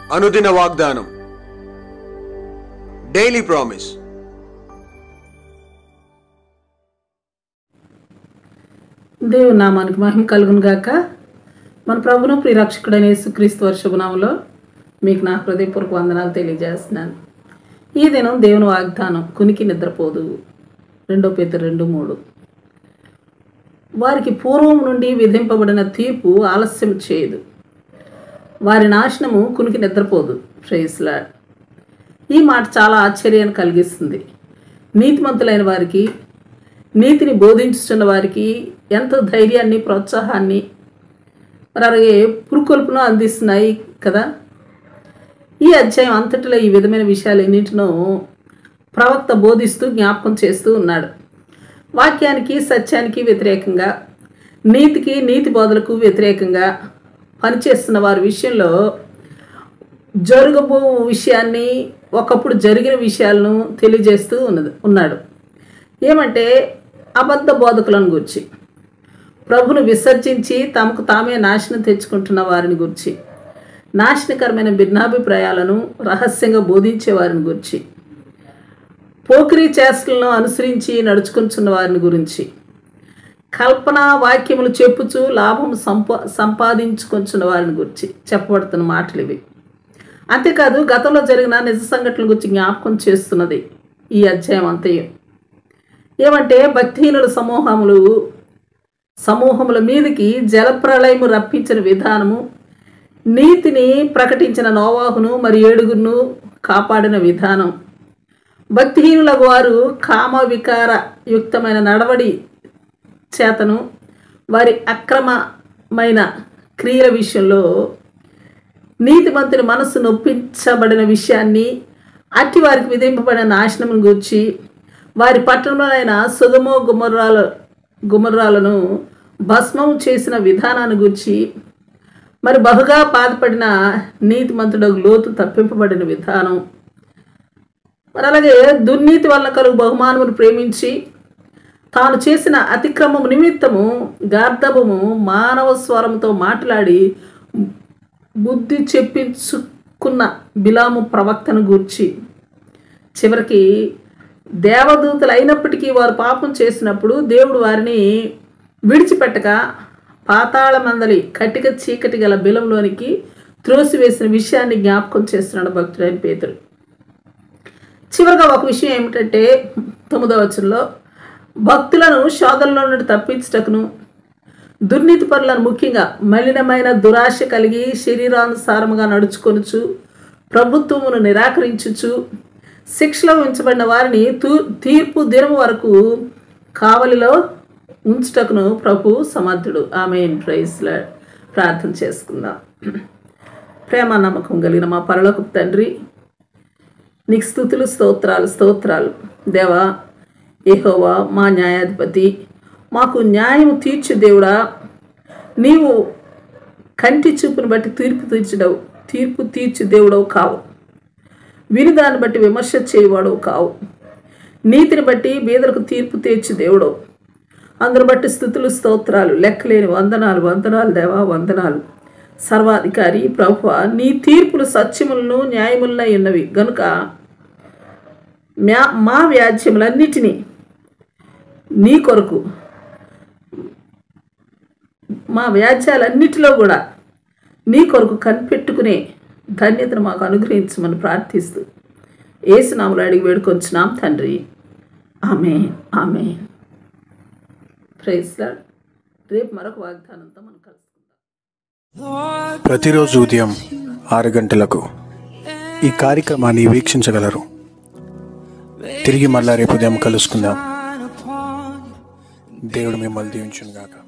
అనుదిన వాగ్దానం daily promise దేవుని నామానికి మహిమ కలుగును గాక మన ప్రభును ప్రియరక్షకుడైన యేసుక్రీస్తు వర్షభనామంలో మీకు నా హృదయపూర్వక వందనాలు తెలియజేస్తున్నాను ఈ దినం దేవుని వాగ్దానం కునికి నిద్రపోదు రెండో పేత రెండు మూడు వారికి పూర్వం నుండి విధింపబడిన తీర్పు ఆలస్యం చేయదు వారి నాశనము కునికి నిద్రపోదు ప్రేస్లాడ్ ఈ మాట చాలా ఆశ్చర్యాన్ని కలిగిస్తుంది నీతిమంతులైన వారికి నీతిని బోధించుతున్న వారికి ఎంతో ధైర్యాన్ని ప్రోత్సాహాన్ని మరి అలాగే పురుకొల్పును అందిస్తున్నాయి కదా ఈ అధ్యాయం అంతటిలో ఈ విధమైన విషయాలు ఎన్నింటినో ప్రవక్త బోధిస్తూ జ్ఞాపకం చేస్తూ ఉన్నాడు వాక్యానికి సత్యానికి వ్యతిరేకంగా నీతికి నీతి బోధలకు వ్యతిరేకంగా పనిచేస్తున్న వారి విషయంలో జరగబో విషయాన్ని ఒకప్పుడు జరిగిన విషయాలను తెలియజేస్తూ ఉన్నది ఉన్నాడు ఏమంటే అబద్ధ బోధకులను గురించి ప్రభును విసర్జించి తమకు తామే నాశనం తెచ్చుకుంటున్న వారిని గురించి నాశనకరమైన భిన్నాభిప్రాయాలను రహస్యంగా బోధించే వారిని గురించి పోకిరీ చేష్టలను అనుసరించి నడుచుకుంటున్న వారిని గురించి కల్పన వాక్యములు చెప్పుచు లాభం సంపా సంపాదించుకొంచున్న వారిని గురించి చెప్పబడుతున్న మాటలు ఇవి అంతేకాదు గతంలో జరిగిన నిజ సంఘటనల గురించి జ్ఞాపకం చేస్తున్నది ఈ అధ్యాయం అంతయు ఏమంటే భక్తిహీనుల సమూహములు సమూహముల మీదకి జలప్రళయము రప్పించిన విధానము నీతిని ప్రకటించిన నోవాహును మరి ఏడుగురును కాపాడిన విధానం భక్తిహీనుల వారు కామ వికార యుక్తమైన నడవడి చేతను వారి అక్రమమైన క్రియల విషయంలో నీతిమంతుని మనస్సు నొప్పించబడిన విషయాన్ని అట్టి వారికి విధింపబడిన నాశనం గురించి వారి పట్టణంలోనైన సుగమో గుమర్రాల గుమర్రాలను భస్మం చేసిన విధానాన్ని గురించి మరి బహుగా బాధపడిన నీతిమంతుడు లోతు తప్పింపబడిన విధానం మరి అలాగే దుర్నీతి వల్ల కలుగు బహుమానమును ప్రేమించి తాను చేసిన అతిక్రమం నిమిత్తము గార్ధబము మానవ స్వరంతో మాట్లాడి బుద్ధి చెప్పించుకున్న బిలాము ప్రవక్తను గూర్చి చివరికి దేవదూతలు అయినప్పటికీ వారు పాపం చేసినప్పుడు దేవుడు వారిని విడిచిపెట్టక పాతాళ మందలి కటిక చీకటి గల బిలంలోనికి త్రోసివేసిన విషయాన్ని జ్ఞాపకం చేస్తున్నాడు భక్తుడైన పేతుడు చివరిగా ఒక విషయం ఏమిటంటే తొమ్మిదవ వచనంలో భక్తులను శోధనలో నుండి తప్పించుటకును దుర్నీతి పరులను ముఖ్యంగా మలినమైన దురాశ కలిగి శరీరానుసారముగా నడుచుకొనుచు ప్రభుత్వమును నిరాకరించుచు శిక్షలో ఉంచబడిన వారిని తూ తీర్పు దినము వరకు కావలిలో ఉంచుటకును ప్రభు సమర్థుడు ఆమె ప్రైజ్ల ప్రార్థన చేసుకుందాం ప్రేమ నమ్మకం కలిగిన మా పరలోక తండ్రి నీకు స్థుతులు స్తోత్రాలు స్తోత్రాలు దేవా ఏహోవా మా న్యాయాధిపతి మాకు న్యాయం తీర్చు దేవుడా నీవు కంటి చూపును బట్టి తీర్పు తీర్చడవు తీర్పు తీర్చు దేవుడవు కావు విని దాన్ని బట్టి విమర్శ చేయవాడవు కావు నీతిని బట్టి బీదలకు తీర్పు తీర్చు దేవుడవు అందరు బట్టి స్థుతులు స్తోత్రాలు లెక్కలేని వందనాలు వందనాలు దేవా వందనాలు సర్వాధికారి ప్రభు నీ తీర్పులు సత్యములను న్యాయములనై ఉన్నవి గనుక మ్యా మా వ్యాజ్యములన్నిటినీ నీ కొరకు మా వ్యాజ్యాలన్నిటిలో కూడా నీ కొరకు కనిపెట్టుకునే ధన్యతను మాకు అనుగ్రహించమని ప్రార్థిస్తూ ఏసునాములు అడిగి వేడుకొంచున్నాం తండ్రి ఆమె ఆమె ప్రైస్లా రేపు మరొక వాగ్దానంతో మనం కలుసుకుందాం ప్రతిరోజు ఉదయం ఆరు గంటలకు ఈ కార్యక్రమాన్ని వీక్షించగలరు తిరిగి మళ్ళా రేపు ఉదయం కలుసుకుందాం దేవుడు మిమ్మల్ని దీవించును గాక